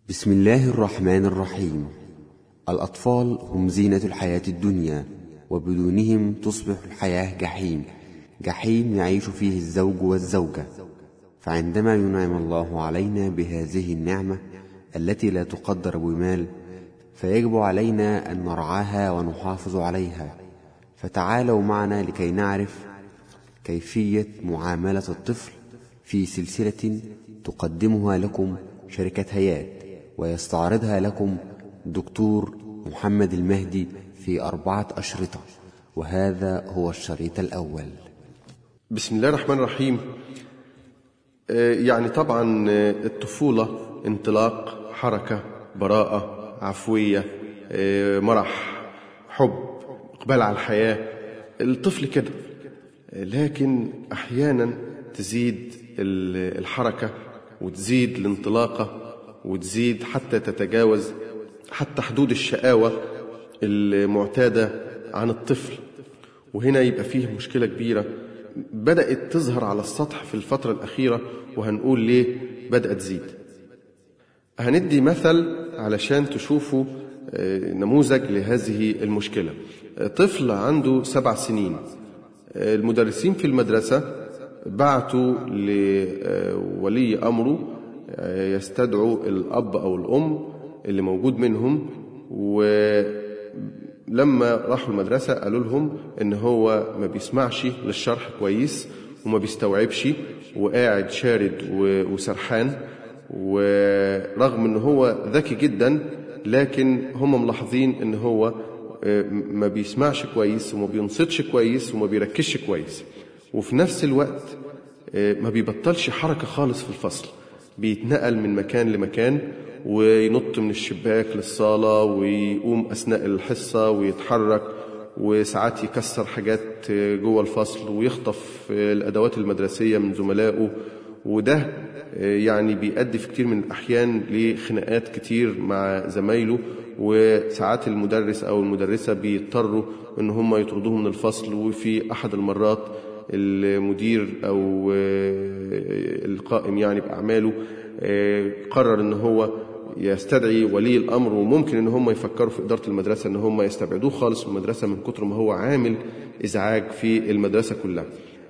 بسم الله الرحمن الرحيم الأطفال هم زينة الحياة الدنيا وبدونهم تصبح الحياة جحيم جحيم يعيش فيه الزوج والزوجة فعندما ينعم الله علينا بهذه النعمة التي لا تقدر بمال فيجب علينا أن نرعاها ونحافظ عليها فتعالوا معنا لكي نعرف كيفية معاملة الطفل في سلسلة تقدمها لكم شركة هيات ويستعرضها لكم دكتور محمد المهدي في أربعة أشرطة وهذا هو الشريط الأول بسم الله الرحمن الرحيم آه، يعني طبعا آه، الطفولة انطلاق حركة براءة عفوية آه، مرح حب إقبال على الحياة الطفل كده لكن أحيانا تزيد ال- الحركة وتزيد الانطلاقة وتزيد حتى تتجاوز حتى حدود الشقاوة المعتادة عن الطفل وهنا يبقى فيه مشكلة كبيرة بدأت تظهر على السطح في الفترة الأخيرة وهنقول ليه بدأت تزيد هندي مثل علشان تشوفوا آه، نموذج لهذه المشكلة آه، طفل عنده سبع سنين آه، المدرسين في المدرسة بعتوا لولي أمره آه، يستدعوا الأب أو الأم اللي موجود منهم ولما راحوا المدرسة قالوا لهم إن هو ما بيسمعش للشرح كويس وما بيستوعبش وقاعد شارد و- وسرحان ورغم ان هو ذكي جدا لكن هم ملاحظين ان هو آه، ما بيسمعش كويس وما بينصتش كويس وما بيركزش كويس وفي نفس الوقت آه، ما بيبطلش حركة خالص في الفصل بيتنقل من مكان لمكان وينط من الشباك للصالة ويقوم أثناء الحصة ويتحرك وساعات يكسر حاجات آه، جوه الفصل ويخطف آه، الأدوات المدرسية من زملائه وده يعني بيؤدي في كتير من الأحيان لخناقات كتير مع زمايله وساعات المدرس أو المدرسة بيضطروا إن هم يطردوه من الفصل وفي أحد المرات المدير أو القائم يعني بأعماله قرر إن هو يستدعي ولي الأمر وممكن إن هم يفكروا في إدارة المدرسة إن هم يستبعدوه خالص من المدرسة من كتر ما هو عامل إزعاج في المدرسة كلها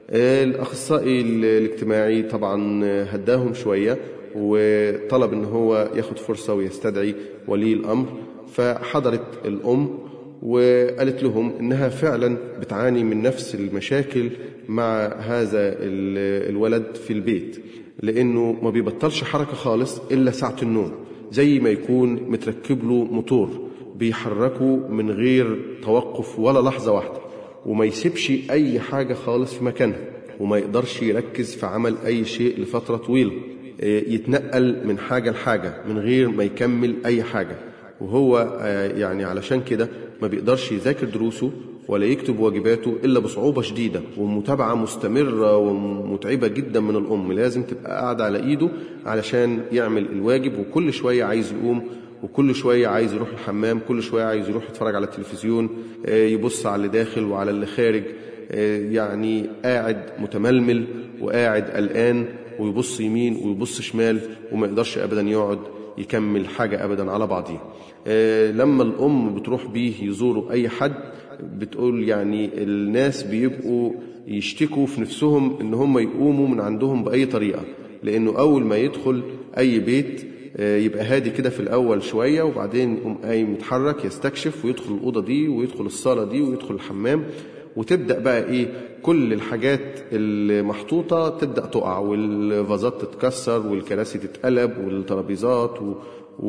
الأخصائي الاجتماعي طبعا هداهم شوية وطلب ان هو ياخد فرصة ويستدعي ولي الأمر فحضرت الأم وقالت لهم إنها فعلا بتعاني من نفس المشاكل مع هذا ال- الولد في البيت لأنه ما بيبطلش حركة خالص إلا ساعة النوم زي ما يكون متركب له موتور بيحركه من غير توقف ولا لحظة واحدة وما يسيبش أي حاجة خالص في مكانها وما يقدرش يركز في عمل أي شيء لفترة طويلة إيه، يتنقل من حاجة لحاجة من غير ما يكمل أي حاجة وهو آه، يعني علشان كده ما بيقدرش يذاكر دروسه ولا يكتب واجباته إلا بصعوبة شديدة ومتابعة مستمرة ومتعبة جدا من الأم لازم تبقى قاعدة على إيده علشان يعمل الواجب وكل شوية عايز يقوم وكل شوية عايز يروح الحمام كل شوية عايز يروح يتفرج على التلفزيون آه، يبص على اللي داخل وعلى اللي خارج آه، يعني قاعد متململ وقاعد قلقان ويبص يمين ويبص شمال وما يقدرش أبدا يقعد يكمل حاجة أبدا على بعضيها آه، لما الأم بتروح بيه يزوروا أي حد بتقول يعني الناس بيبقوا يشتكوا في نفسهم ان هم يقوموا من عندهم بأي طريقة لأنه أول ما يدخل أي بيت آه، يبقى هادي كده في الأول شوية وبعدين يقوم قايم يتحرك يستكشف ويدخل الأوضة دي ويدخل الصالة دي ويدخل الحمام وتبدأ بقى إيه كل الحاجات المحطوطة تبدأ تقع والفازات تتكسر والكراسي تتقلب والترابيزات و...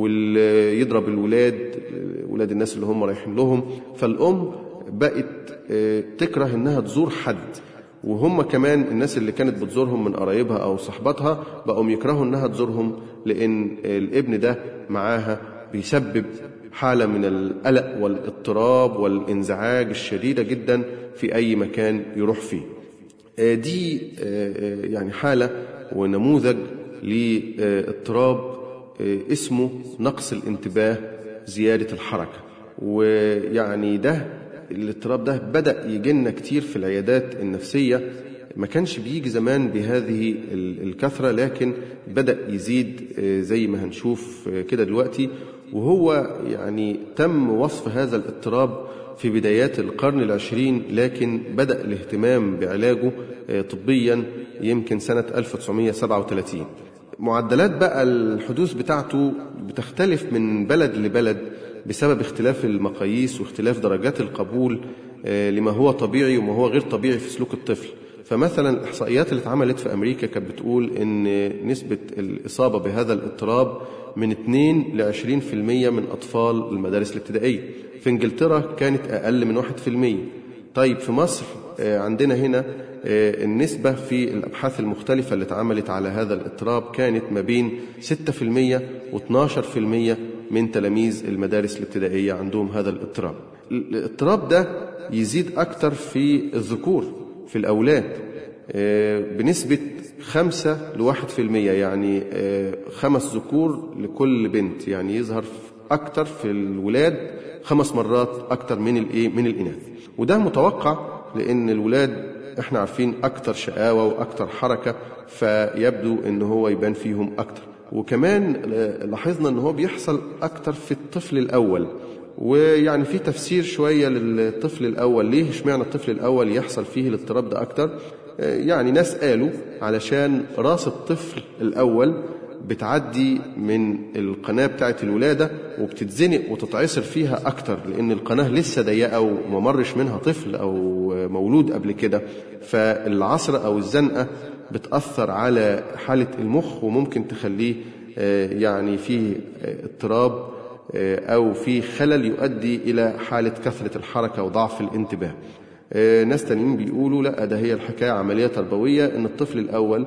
ويضرب الولاد ولاد الناس اللي هم رايحين لهم فالأم بقت آه، تكره إنها تزور حد وهم كمان الناس اللي كانت بتزورهم من قرايبها أو صحباتها بقوا يكرهوا إنها تزورهم لأن الابن ده معاها بيسبب حالة من القلق والاضطراب والانزعاج الشديدة جدا في أي مكان يروح فيه آه، دي آه، آه، يعني حالة ونموذج لاضطراب آه، اسمه نقص الانتباه زيادة الحركة ويعني ده الاضطراب ده بدأ يجينا كتير في العيادات النفسية ما كانش بيجي زمان بهذه الكثرة لكن بدأ يزيد زي ما هنشوف كده دلوقتي وهو يعني تم وصف هذا الاضطراب في بدايات القرن العشرين لكن بدأ الاهتمام بعلاجه طبيا يمكن سنة 1937 معدلات بقى الحدوث بتاعته بتختلف من بلد لبلد بسبب اختلاف المقاييس واختلاف درجات القبول لما هو طبيعي وما هو غير طبيعي في سلوك الطفل فمثلا الإحصائيات اللي اتعملت في أمريكا كانت بتقول إن نسبة الإصابة بهذا الاضطراب من 2 ل 20% من أطفال المدارس الابتدائية في إنجلترا كانت أقل من 1% طيب في مصر عندنا هنا النسبة في الأبحاث المختلفة اللي اتعملت على هذا الاضطراب كانت ما بين 6% و12% من تلاميذ المدارس الابتدائية عندهم هذا الاضطراب الاضطراب ده يزيد أكتر في الذكور في الأولاد بنسبة خمسة لواحد في المية يعني خمس ذكور لكل بنت يعني يظهر أكتر في الولاد خمس مرات أكتر من الإيه من الإناث وده متوقع لأن الولاد إحنا عارفين أكتر شقاوة وأكتر حركة فيبدو إن هو يبان فيهم أكتر وكمان لاحظنا إن هو بيحصل أكتر في الطفل الأول ويعني في تفسير شوية للطفل الأول ليه اشمعنى الطفل الأول يحصل فيه الاضطراب ده أكتر يعني ناس قالوا علشان راس الطفل الأول بتعدي من القناة بتاعة الولادة وبتتزنق وتتعصر فيها أكتر لأن القناة لسه ضيقة وما مرش منها طفل أو مولود قبل كده فالعصر أو الزنقة بتأثر على حالة المخ وممكن تخليه يعني فيه اضطراب أو في خلل يؤدي إلى حالة كثرة الحركة وضعف الانتباه ناس تانيين بيقولوا لا ده هي الحكاية عملية تربوية إن الطفل الأول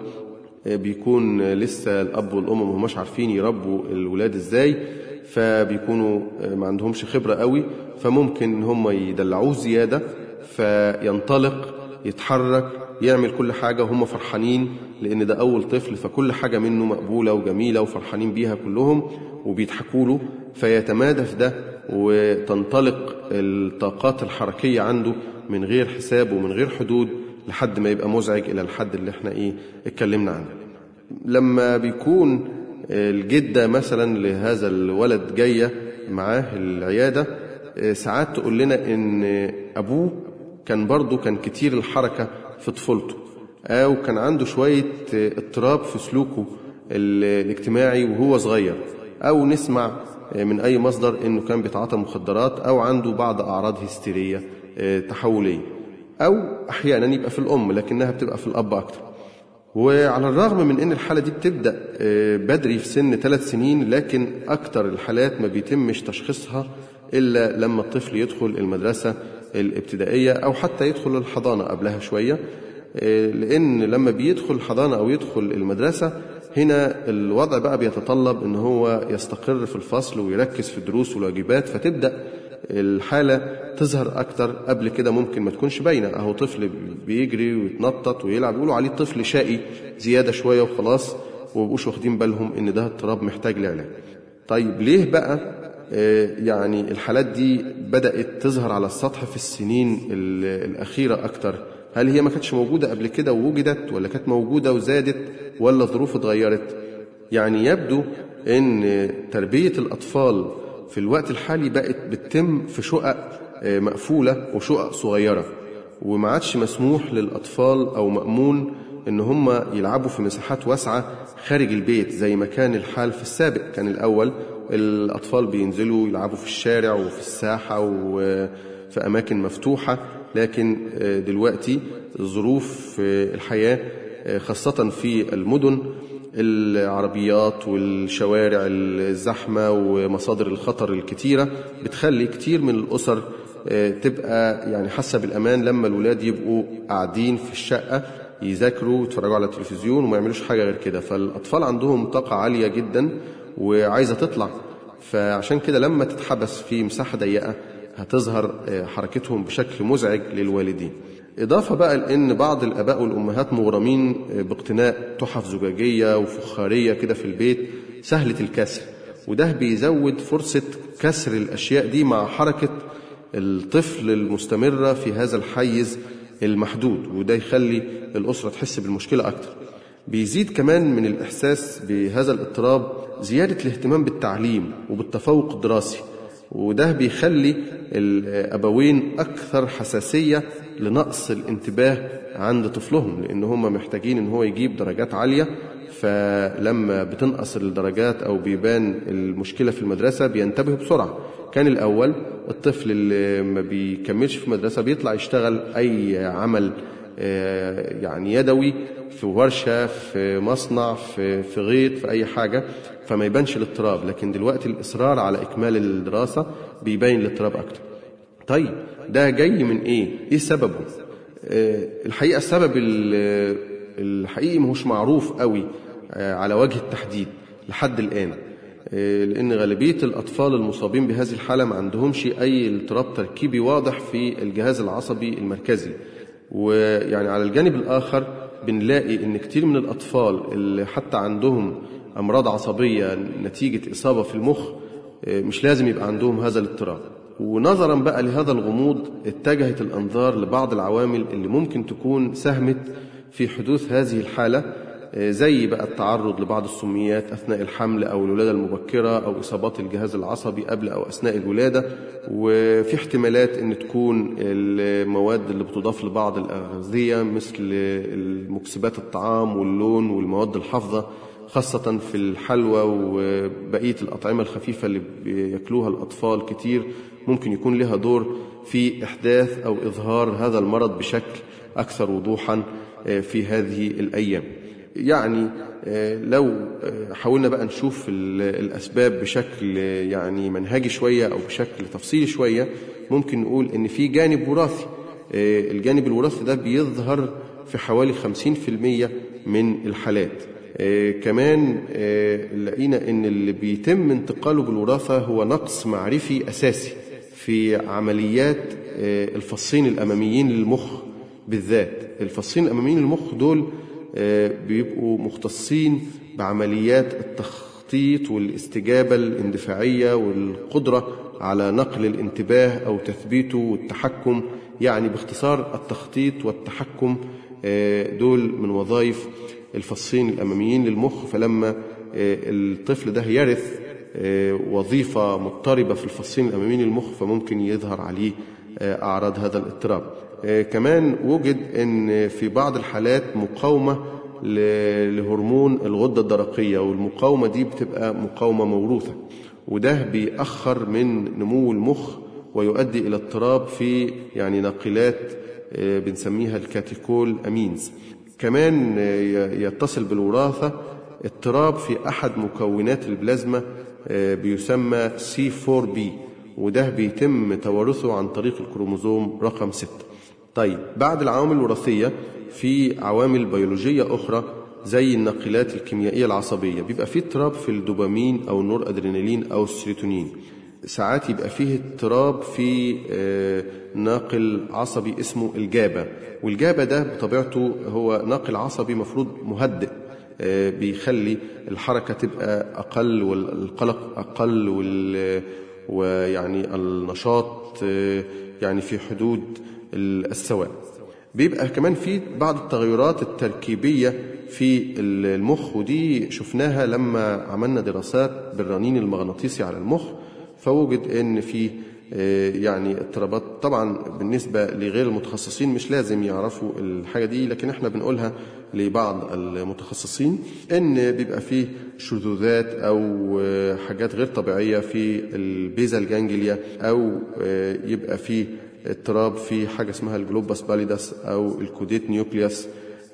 بيكون لسه الأب والأم ما هماش عارفين يربوا الولاد إزاي فبيكونوا ما عندهمش خبرة قوي فممكن إن هم يدلعوه زيادة فينطلق يتحرك يعمل كل حاجة وهم فرحانين لأن ده أول طفل فكل حاجة منه مقبولة وجميلة وفرحانين بيها كلهم وبيضحكوا له فيتمادى في ده وتنطلق الطاقات الحركية عنده من غير حساب ومن غير حدود لحد ما يبقى مزعج إلى الحد اللي احنا إيه اتكلمنا عنه لما بيكون الجدة مثلا لهذا الولد جاية معاه العيادة ساعات تقول لنا إن أبوه كان برضه كان كتير الحركة في طفولته أو كان عنده شوية اضطراب في سلوكه الاجتماعي وهو صغير أو نسمع من أي مصدر إنه كان بيتعاطى مخدرات أو عنده بعض أعراض هستيرية تحولية أو أحيانا يبقى في الأم لكنها بتبقى في الأب أكتر وعلى الرغم من أن الحالة دي بتبدأ بدري في سن ثلاث سنين لكن أكتر الحالات ما بيتمش تشخيصها إلا لما الطفل يدخل المدرسة الابتدائية أو حتى يدخل الحضانة قبلها شوية لأن لما بيدخل الحضانة أو يدخل المدرسة هنا الوضع بقى بيتطلب ان هو يستقر في الفصل ويركز في الدروس والواجبات فتبدا الحاله تظهر اكتر قبل كده ممكن ما تكونش باينه اهو طفل بيجري ويتنطط ويلعب يقولوا عليه طفل شقي زياده شويه وخلاص ومبقوش واخدين بالهم ان ده اضطراب محتاج لعلاج طيب ليه بقى يعني الحالات دي بدات تظهر على السطح في السنين الاخيره اكتر هل هي ما كانتش موجودة قبل كده ووجدت ولا كانت موجودة وزادت ولا الظروف اتغيرت يعني يبدو ان تربية الأطفال في الوقت الحالي بقت بتتم في شقق مقفولة وشقق صغيرة وما عادش مسموح للأطفال أو مأمون ان هم يلعبوا في مساحات واسعة خارج البيت زي ما كان الحال في السابق كان الأول الأطفال بينزلوا يلعبوا في الشارع وفي الساحة وفي أماكن مفتوحة لكن دلوقتي ظروف الحياة خاصة في المدن العربيات والشوارع الزحمة ومصادر الخطر الكتيرة بتخلي كتير من الأسر تبقى يعني حاسة بالأمان لما الولاد يبقوا قاعدين في الشقة يذاكروا ويتفرجوا على التلفزيون وما يعملوش حاجة غير كده فالأطفال عندهم طاقة عالية جدا وعايزة تطلع فعشان كده لما تتحبس في مساحة ضيقة هتظهر حركتهم بشكل مزعج للوالدين إضافة بقى لأن بعض الآباء والأمهات مغرمين باقتناء تحف زجاجية وفخارية كده في البيت سهلة الكسر وده بيزود فرصة كسر الأشياء دي مع حركة الطفل المستمرة في هذا الحيز المحدود وده يخلي الأسرة تحس بالمشكلة أكتر بيزيد كمان من الإحساس بهذا الاضطراب زيادة الاهتمام بالتعليم وبالتفوق الدراسي وده بيخلي الأبوين أكثر حساسية لنقص الانتباه عند طفلهم لأن هم محتاجين إن هو يجيب درجات عالية فلما بتنقص الدرجات أو بيبان المشكلة في المدرسة بينتبهوا بسرعة كان الأول الطفل اللي ما بيكملش في المدرسة بيطلع يشتغل أي عمل يعني يدوي في ورشة في مصنع في, في غيط في أي حاجة فما يبانش الاضطراب لكن دلوقتي الإصرار على إكمال الدراسة بيبين الاضطراب أكتر طيب ده جاي من إيه؟ إيه سببه؟ الحقيقة السبب الحقيقي مهوش معروف قوي على وجه التحديد لحد الآن لأن غالبية الأطفال المصابين بهذه الحالة ما عندهمش أي اضطراب تركيبي واضح في الجهاز العصبي المركزي ويعني على الجانب الآخر بنلاقي إن كتير من الأطفال اللي حتى عندهم أمراض عصبية نتيجة إصابة في المخ مش لازم يبقى عندهم هذا الاضطراب ونظرا بقى لهذا الغموض اتجهت الأنظار لبعض العوامل اللي ممكن تكون ساهمت في حدوث هذه الحالة زي بقى التعرض لبعض السميات أثناء الحمل أو الولادة المبكرة أو إصابات الجهاز العصبي قبل أو أثناء الولادة وفي احتمالات أن تكون المواد اللي بتضاف لبعض الأغذية مثل المكسبات الطعام واللون والمواد الحافظة خاصة في الحلوى وبقية الأطعمة الخفيفة اللي بياكلوها الأطفال كتير ممكن يكون لها دور في إحداث أو إظهار هذا المرض بشكل أكثر وضوحا في هذه الأيام يعني لو حاولنا بقى نشوف الأسباب بشكل يعني منهجي شوية أو بشكل تفصيلي شوية ممكن نقول إن في جانب وراثي الجانب الوراثي ده بيظهر في حوالي 50% من الحالات كمان لقينا إن اللي بيتم انتقاله بالوراثة هو نقص معرفي أساسي في عمليات الفصين الأماميين للمخ بالذات الفصين الأماميين للمخ دول بيبقوا مختصين بعمليات التخطيط والاستجابة الاندفاعية والقدرة على نقل الانتباه أو تثبيته والتحكم يعني باختصار التخطيط والتحكم دول من وظائف الفصين الأماميين للمخ فلما الطفل ده يرث وظيفة مضطربة في الفصين الأماميين للمخ فممكن يظهر عليه أعراض هذا الاضطراب كمان وجد أن في بعض الحالات مقاومة لهرمون الغدة الدرقية والمقاومة دي بتبقى مقاومة موروثة وده بيأخر من نمو المخ ويؤدي إلى اضطراب في يعني ناقلات بنسميها الكاتيكول أمينز كمان يتصل بالوراثة اضطراب في أحد مكونات البلازما بيسمى C4B وده بيتم توارثه عن طريق الكروموزوم رقم 6 طيب بعد العوامل الوراثية في عوامل بيولوجية أخرى زي الناقلات الكيميائية العصبية بيبقى فيه اضطراب في الدوبامين أو النور أدرينالين أو السيروتونين ساعات يبقى فيه اضطراب في ناقل عصبي اسمه الجابا والجابا ده بطبيعته هو ناقل عصبي مفروض مهدئ بيخلي الحركة تبقى أقل والقلق أقل وال ويعني النشاط يعني في حدود السواء بيبقى كمان في بعض التغيرات التركيبية في المخ ودي شفناها لما عملنا دراسات بالرنين المغناطيسي على المخ فوجد ان في يعني اضطرابات طبعا بالنسبة لغير المتخصصين مش لازم يعرفوا الحاجة دي لكن احنا بنقولها لبعض المتخصصين ان بيبقى فيه شذوذات او حاجات غير طبيعية في البيزا الجانجليا او يبقى فيه اضطراب في حاجة اسمها الجلوباس باليداس أو الكوديت نيوكلياس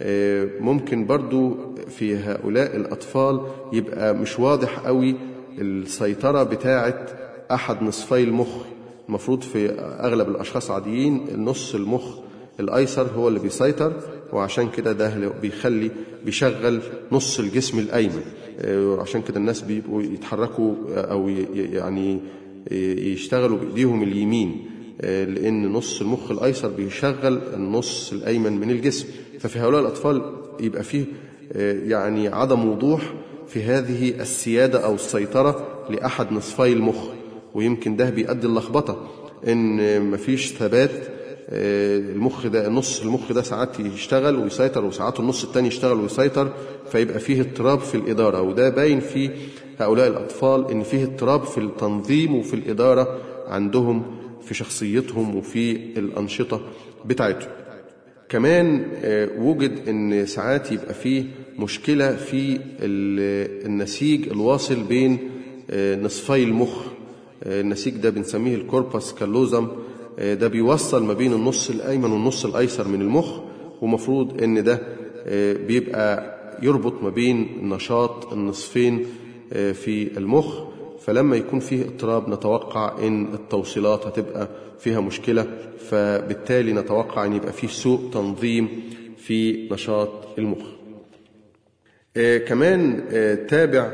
ممكن برضو في هؤلاء الأطفال يبقى مش واضح قوي السيطرة بتاعة أحد نصفي المخ المفروض في أغلب الأشخاص عاديين النص المخ الأيسر هو اللي بيسيطر وعشان كده ده بيخلي بيشغل نص الجسم الأيمن وعشان كده الناس بيبقوا يتحركوا أو يعني يشتغلوا بإيديهم اليمين لأن نص المخ الأيسر بيشغل النص الأيمن من الجسم ففي هؤلاء الأطفال يبقى فيه يعني عدم وضوح في هذه السيادة أو السيطرة لأحد نصفي المخ ويمكن ده بيؤدي اللخبطة إن مفيش ثبات آه، المخ ده نص المخ ده ساعات يشتغل ويسيطر وساعات النص التاني يشتغل ويسيطر فيبقى فيه اضطراب في الإدارة وده باين في هؤلاء الأطفال إن فيه اضطراب في التنظيم وفي الإدارة عندهم في شخصيتهم وفي الأنشطة بتاعتهم كمان آه، وجد ان ساعات يبقى فيه مشكله في ال- النسيج الواصل بين آه، نصفي المخ آه، النسيج ده بنسميه الكوربس كالوزم آه، ده بيوصل ما بين النص الايمن والنص الايسر من المخ ومفروض ان ده آه، بيبقى يربط ما بين نشاط النصفين آه، في المخ فلما يكون فيه اضطراب نتوقع ان التوصيلات هتبقى فيها مشكله فبالتالي نتوقع ان يبقى فيه سوء تنظيم في نشاط المخ. آه، كمان آه، تابع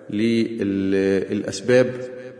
للاسباب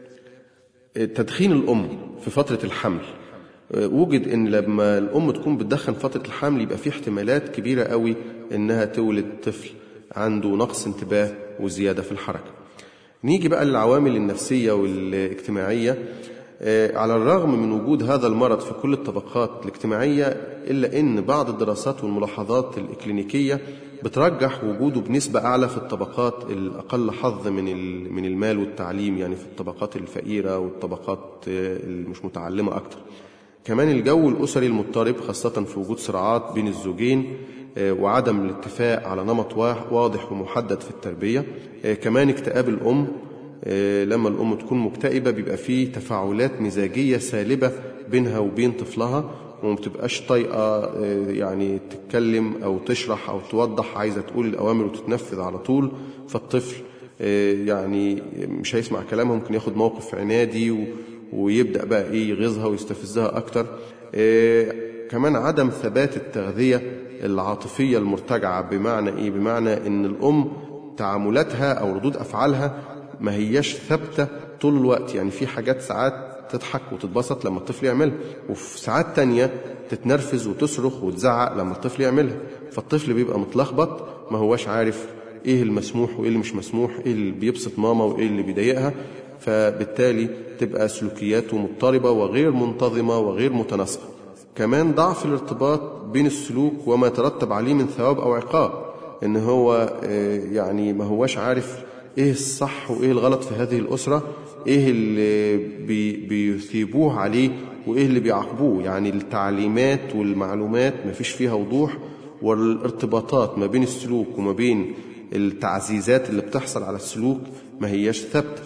آه، تدخين الام في فتره الحمل. آه، وجد ان لما الام تكون بتدخن فتره الحمل يبقى في احتمالات كبيره قوي انها تولد طفل عنده نقص انتباه وزياده في الحركه. نيجي بقى للعوامل النفسية والاجتماعية آه، على الرغم من وجود هذا المرض في كل الطبقات الاجتماعية إلا أن بعض الدراسات والملاحظات الإكلينيكية بترجح وجوده بنسبة أعلى في الطبقات الأقل حظ من ال- من المال والتعليم يعني في الطبقات الفقيرة والطبقات آه، المش متعلمة أكتر كمان الجو الأسري المضطرب خاصة في وجود صراعات بين الزوجين آه، وعدم الاتفاق على نمط وا- واضح ومحدد في التربية آه، كمان اكتئاب الأم آه، لما الأم تكون مكتئبة بيبقى فيه تفاعلات مزاجية سالبة بينها وبين طفلها وما بتبقاش طايقة آه، يعني تتكلم أو تشرح أو توضح عايزة تقول الأوامر وتتنفذ على طول فالطفل آه، يعني مش هيسمع كلامها ممكن ياخد موقف عنادي و- ويبدأ بقى إيه يغيظها ويستفزها أكتر آه، كمان عدم ثبات التغذية العاطفية المرتجعة بمعنى إيه؟ بمعنى إن الأم تعاملاتها أو ردود أفعالها ما هياش ثابتة طول الوقت يعني في حاجات ساعات تضحك وتتبسط لما الطفل يعملها وفي ساعات تانية تتنرفز وتصرخ وتزعق لما الطفل يعملها فالطفل بيبقى متلخبط ما هواش عارف ايه المسموح وايه اللي مش مسموح ايه اللي بيبسط ماما وايه اللي بيضايقها فبالتالي تبقى سلوكياته مضطربة وغير منتظمة وغير متناسقة كمان ضعف الارتباط بين السلوك وما يترتب عليه من ثواب أو عقاب إن هو آه، يعني ما هواش عارف إيه الصح وإيه الغلط في هذه الأسرة إيه اللي بي بيثيبوه عليه وإيه اللي بيعاقبوه يعني التعليمات والمعلومات ما فيش فيها وضوح والارتباطات ما بين السلوك وما بين التعزيزات اللي بتحصل على السلوك ما هياش ثابته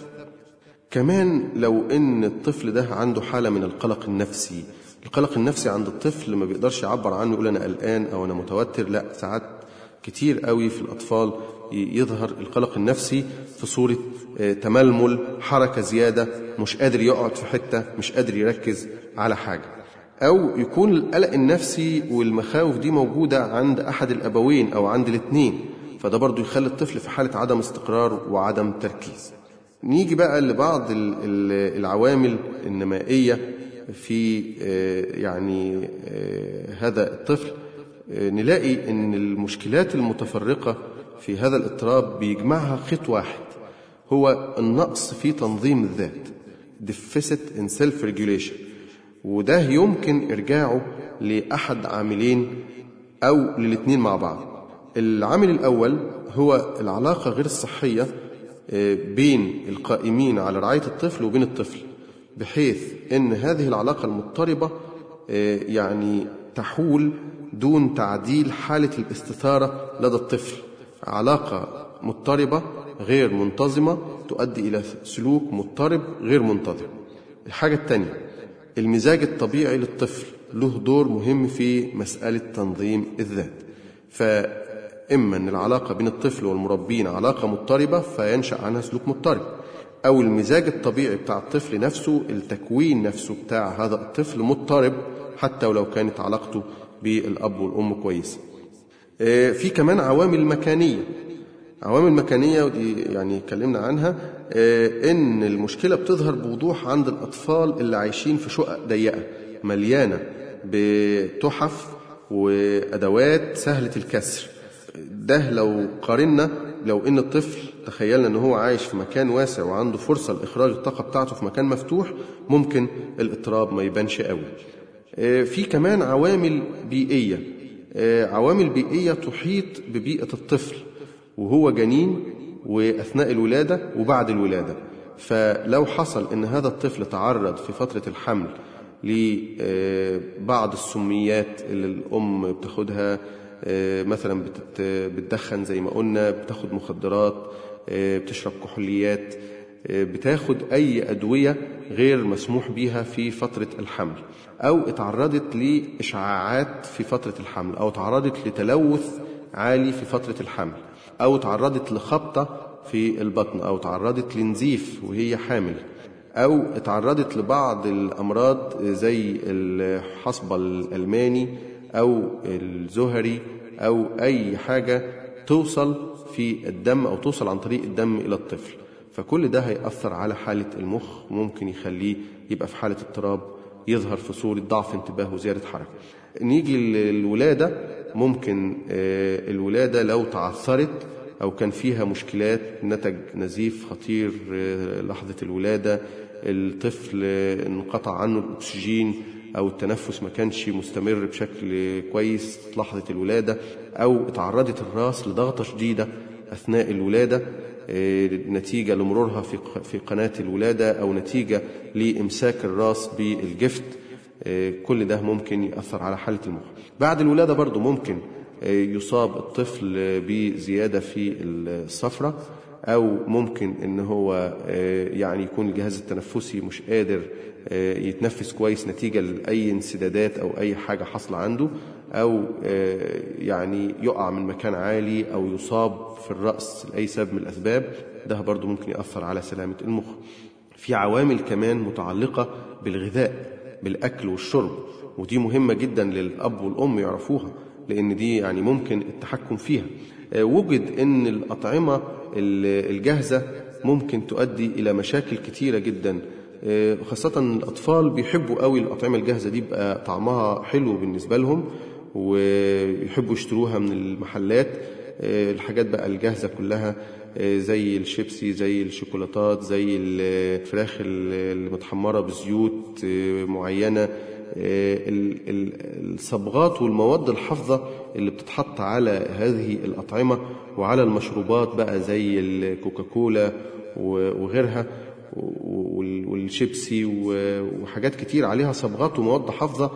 كمان لو ان الطفل ده عنده حاله من القلق النفسي القلق النفسي عند الطفل ما بيقدرش يعبر عنه يقول انا قلقان او انا متوتر لا ساعات كتير قوي في الاطفال ي- يظهر القلق النفسي في صوره آه، تململ حركه زياده مش قادر يقعد في حته مش قادر يركز على حاجه او يكون القلق النفسي والمخاوف دي موجوده عند احد الابوين او عند الاثنين فده برضو يخلي الطفل في حاله عدم استقرار وعدم تركيز نيجي بقى لبعض ال- ال- العوامل النمائية في آه، يعني آه، هذا الطفل آه، نلاقي ان المشكلات المتفرقة في هذا الاضطراب بيجمعها خيط واحد هو النقص في تنظيم الذات deficit in self regulation وده يمكن ارجاعه لأحد عاملين أو للاتنين مع بعض العامل الأول هو العلاقة غير الصحية آه، بين القائمين على رعاية الطفل وبين الطفل بحيث أن هذه العلاقة المضطربة آه، يعني تحول دون تعديل حالة الاستثارة لدى الطفل علاقة مضطربة غير منتظمة تؤدي إلى سلوك مضطرب غير منتظم الحاجة الثانية المزاج الطبيعي للطفل له دور مهم في مسألة تنظيم الذات فإما أن العلاقة بين الطفل والمربين علاقة مضطربة فينشأ عنها سلوك مضطرب أو المزاج الطبيعي بتاع الطفل نفسه التكوين نفسه بتاع هذا الطفل مضطرب حتى ولو كانت علاقته بالأب والأم كويسة آه، في كمان عوامل مكانية عوامل مكانية ودي يعني اتكلمنا عنها آه، إن المشكلة بتظهر بوضوح عند الأطفال اللي عايشين في شقق ضيقة مليانة بتحف وأدوات سهلة الكسر ده لو قارنا لو إن الطفل تخيلنا إن هو عايش في مكان واسع وعنده فرصة لإخراج الطاقة بتاعته في مكان مفتوح ممكن الاضطراب ما يبانش قوي آه، في كمان عوامل بيئية آه، عوامل بيئية تحيط ببيئة الطفل وهو جنين وأثناء الولادة وبعد الولادة فلو حصل أن هذا الطفل تعرض في فترة الحمل لبعض السميات اللي الأم بتاخدها آه، مثلا بتت- بتدخن زي ما قلنا بتاخد مخدرات آه، بتشرب كحوليات آه، بتاخد أي أدوية غير مسموح بيها في فترة الحمل أو اتعرضت لإشعاعات في فترة الحمل أو تعرضت لتلوث عالي في فترة الحمل أو تعرضت لخبطة في البطن أو تعرضت لنزيف وهي حامل أو اتعرضت لبعض الأمراض زي الحصبة الألماني أو الزهري أو أي حاجة توصل في الدم أو توصل عن طريق الدم إلى الطفل فكل ده هيأثر على حالة المخ وممكن يخليه يبقى في حالة اضطراب يظهر في صورة ضعف انتباه وزيادة حركة نيجي للولادة ممكن آه، الولادة لو تعثرت أو كان فيها مشكلات نتج نزيف خطير آه، لحظة الولادة الطفل آه، انقطع عنه الأكسجين أو التنفس ما كانش مستمر بشكل كويس لحظة الولادة أو اتعرضت الراس لضغطة شديدة أثناء الولادة آه، نتيجة لمرورها في ق- في قناة الولادة أو نتيجة لإمساك الراس بالجفت آه، كل ده ممكن يأثر على حالة المخ بعد الولادة برضو ممكن آه، يصاب الطفل آه، بزيادة في الصفرة أو ممكن إن هو آه، يعني يكون الجهاز التنفسي مش قادر آه، يتنفس كويس نتيجة لأي انسدادات أو أي حاجة حاصلة عنده أو آه، يعني يقع من مكان عالي أو يصاب في الرأس لأي سبب من الأسباب ده برضو ممكن يأثر على سلامة المخ في عوامل كمان متعلقة بالغذاء بالأكل والشرب ودي مهمة جدا للأب والأم يعرفوها لأن دي يعني ممكن التحكم فيها آه، وجد أن الأطعمة ال- الجاهزة ممكن تؤدي إلى مشاكل كتيرة جدا آه، خاصة الأطفال بيحبوا قوي الأطعمة الجاهزة دي بقى طعمها حلو بالنسبة لهم ويحبوا يشتروها من المحلات آه، الحاجات بقى الجاهزة كلها آه، زي الشيبسي زي الشوكولاتات زي الفراخ المتحمرة بزيوت آه، معينة آه، ال- ال- الصبغات والمواد الحافظة اللي بتتحط على هذه الأطعمة وعلى المشروبات بقى زي الكوكاكولا و- وغيرها وال- والشيبسي و- وحاجات كتير عليها صبغات ومواد حافظة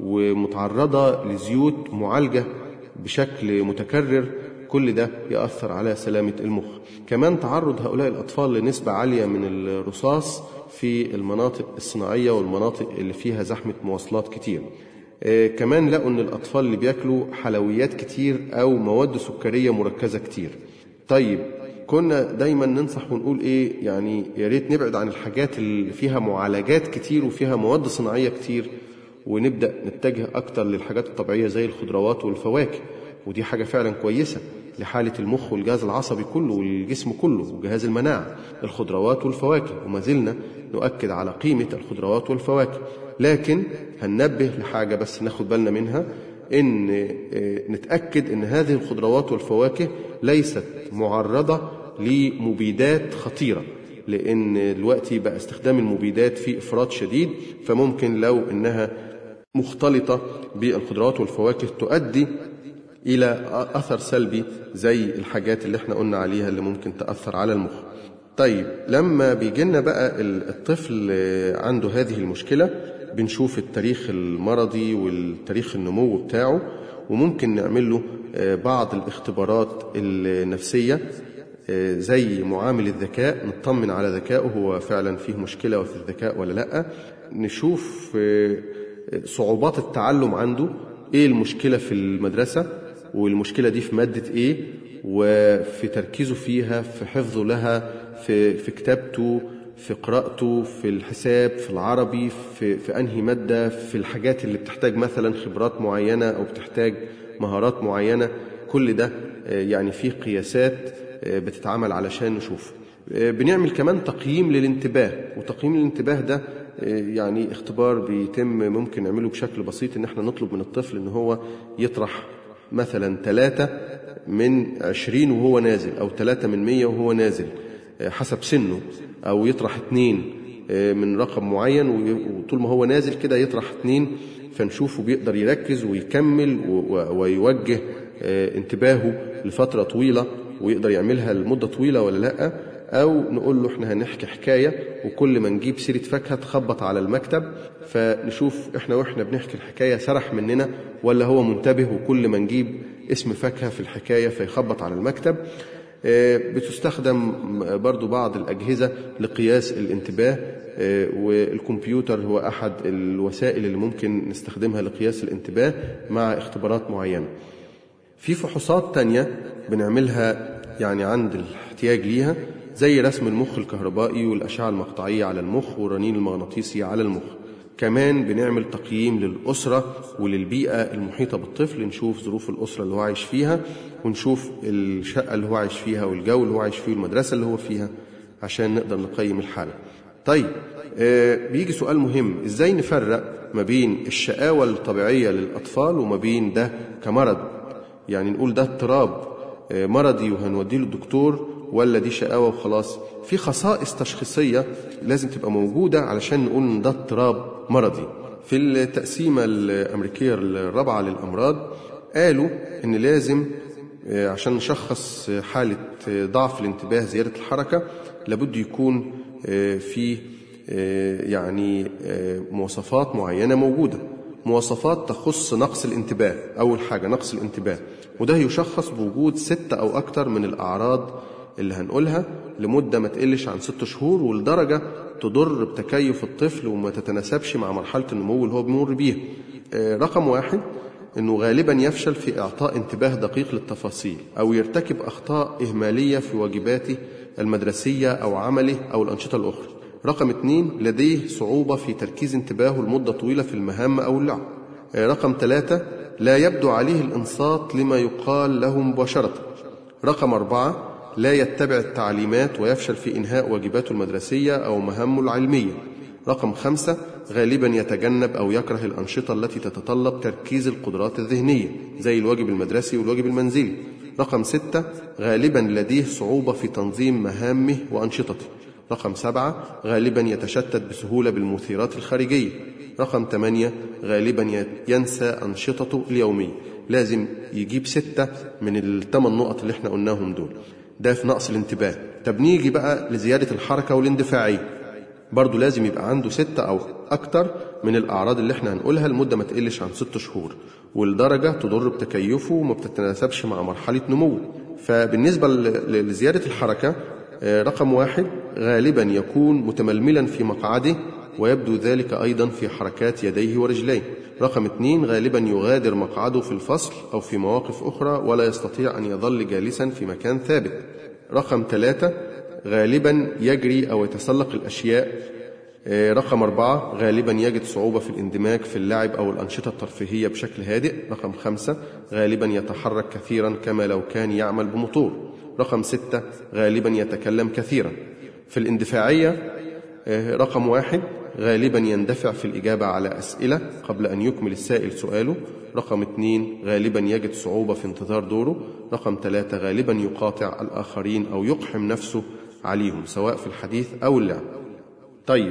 ومتعرضة لزيوت معالجة بشكل متكرر كل ده يأثر على سلامة المخ كمان تعرض هؤلاء الأطفال لنسبة عالية من الرصاص في المناطق الصناعية والمناطق اللي فيها زحمة مواصلات كتير آه، كمان لقوا أن الأطفال اللي بياكلوا حلويات كتير أو مواد سكرية مركزة كتير طيب كنا دايما ننصح ونقول ايه يعني يا ريت نبعد عن الحاجات اللي فيها معالجات كتير وفيها مواد صناعيه كتير ونبدا نتجه اكتر للحاجات الطبيعيه زي الخضروات والفواكه ودي حاجه فعلا كويسه لحاله المخ والجهاز العصبي كله والجسم كله وجهاز المناعه الخضروات والفواكه وما زلنا نؤكد على قيمه الخضروات والفواكه لكن هننبه لحاجه بس ناخد بالنا منها ان آه، نتاكد ان هذه الخضروات والفواكه ليست معرضه لمبيدات خطيره لان دلوقتي بقى استخدام المبيدات في افراط شديد فممكن لو انها مختلطه بالخضروات والفواكه تؤدي الى اثر سلبي زي الحاجات اللي احنا قلنا عليها اللي ممكن تاثر على المخ طيب لما بيجي لنا بقى ال- الطفل آه، عنده هذه المشكله بنشوف التاريخ المرضي والتاريخ النمو بتاعه وممكن نعمل له آه، بعض الاختبارات النفسيه آه، زي معامل الذكاء نطمن على ذكائه هو فعلا فيه مشكله في الذكاء ولا لا نشوف آه، صعوبات التعلم عنده ايه المشكله في المدرسه والمشكله دي في ماده ايه وفي تركيزه فيها في حفظه لها في في كتابته في قراءته في الحساب في العربي في في انهي ماده في الحاجات اللي بتحتاج مثلا خبرات معينه او بتحتاج مهارات معينه كل ده آه، يعني فيه قياسات آه، بتتعمل علشان نشوف آه، بنعمل كمان تقييم للانتباه وتقييم الانتباه ده آه، يعني اختبار بيتم ممكن نعمله بشكل بسيط ان احنا نطلب من الطفل ان هو يطرح مثلا ثلاثة من عشرين وهو نازل أو ثلاثة من مية وهو نازل آه، حسب سنه أو يطرح اتنين آه، من رقم معين وي- وطول ما هو نازل كده يطرح اتنين فنشوفه بيقدر يركز ويكمل ويوجه انتباهه لفترة طويلة ويقدر يعملها لمدة طويلة ولا لأ أو نقول له إحنا هنحكي حكاية وكل ما نجيب سيرة فاكهة تخبط على المكتب فنشوف إحنا وإحنا بنحكي الحكاية سرح مننا ولا هو منتبه وكل ما نجيب اسم فاكهة في الحكاية فيخبط على المكتب بتستخدم برضو بعض الأجهزة لقياس الانتباه والكمبيوتر هو أحد الوسائل اللي ممكن نستخدمها لقياس الانتباه مع اختبارات معينة في فحوصات تانية بنعملها يعني عند الاحتياج ليها زي رسم المخ الكهربائي والأشعة المقطعية على المخ والرنين المغناطيسي على المخ كمان بنعمل تقييم للأسرة وللبيئة المحيطة بالطفل نشوف ظروف الأسرة اللي هو عايش فيها ونشوف الشقة اللي هو عايش فيها والجو اللي هو عايش فيه والمدرسة اللي هو فيها عشان نقدر نقيم الحالة طيب آه بيجي سؤال مهم ازاي نفرق ما بين الشقاوة الطبيعية للأطفال وما بين ده كمرض يعني نقول ده اضطراب آه مرضي وهنوديه للدكتور ولا دي شقاوة وخلاص في خصائص تشخيصية لازم تبقى موجودة علشان نقول إن ده اضطراب مرضي في التقسيمة الأمريكية الرابعة للأمراض قالوا إن لازم عشان نشخص حالة ضعف الانتباه زيادة الحركة لابد يكون في يعني مواصفات معينة موجودة مواصفات تخص نقص الانتباه أول حاجة نقص الانتباه وده يشخص بوجود ستة أو أكتر من الأعراض اللي هنقولها لمدة ما تقلش عن ست شهور ولدرجة تضر بتكيف الطفل وما تتناسبش مع مرحلة النمو اللي هو بيمر بيها رقم واحد أنه غالبا يفشل في إعطاء انتباه دقيق للتفاصيل أو يرتكب أخطاء إهمالية في واجباته المدرسية أو عمله أو الأنشطة الأخرى رقم اثنين لديه صعوبة في تركيز انتباهه لمدة طويلة في المهام أو اللعب رقم ثلاثة لا يبدو عليه الإنصات لما يقال له مباشرة رقم أربعة لا يتبع التعليمات ويفشل في إنهاء واجباته المدرسية أو مهامه العلمية رقم خمسة غالبا يتجنب أو يكره الأنشطة التي تتطلب تركيز القدرات الذهنية زي الواجب المدرسي والواجب المنزلي رقم ستة غالبا لديه صعوبة في تنظيم مهامه وأنشطته رقم سبعة غالبا يتشتت بسهولة بالمثيرات الخارجية رقم ثمانية غالبا ينسى أنشطته اليومية لازم يجيب ستة من الثمان نقط اللي احنا قلناهم دول ده في نقص الانتباه طب نيجي بقى لزيادة الحركة والاندفاعية برضه لازم يبقى عنده ستة أو أكتر من الأعراض اللي احنا هنقولها لمدة ما تقلش عن ست شهور والدرجة تضر بتكيفه وما بتتناسبش مع مرحلة نموه فبالنسبة لزيادة الحركة رقم واحد غالبا يكون متململا في مقعده ويبدو ذلك أيضا في حركات يديه ورجليه رقم اثنين غالبا يغادر مقعده في الفصل أو في مواقف أخرى ولا يستطيع أن يظل جالسا في مكان ثابت رقم ثلاثة غالبا يجري أو يتسلق الأشياء رقم أربعة غالبا يجد صعوبة في الاندماج في اللعب أو الأنشطة الترفيهية بشكل هادئ رقم خمسة غالبا يتحرك كثيرا كما لو كان يعمل بموتور رقم ستة غالبا يتكلم كثيرا في الاندفاعية رقم واحد غالبا يندفع في الإجابة على أسئلة قبل أن يكمل السائل سؤاله رقم اثنين غالبا يجد صعوبة في انتظار دوره رقم ثلاثة غالبا يقاطع الآخرين أو يقحم نفسه عليهم سواء في الحديث أو اللعب طيب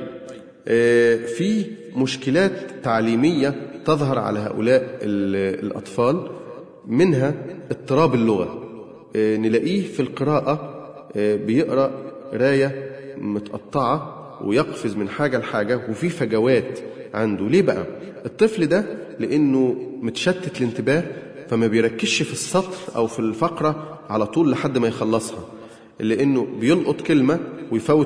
في مشكلات تعليمية تظهر على هؤلاء الأطفال منها اضطراب اللغة نلاقيه في القراءة بيقرأ قراية متقطعة ويقفز من حاجة لحاجة وفي فجوات عنده ليه بقى الطفل ده لأنه متشتت الانتباه فما بيركزش في السطر أو في الفقرة على طول لحد ما يخلصها لأنه بيلقط كلمة ويفوت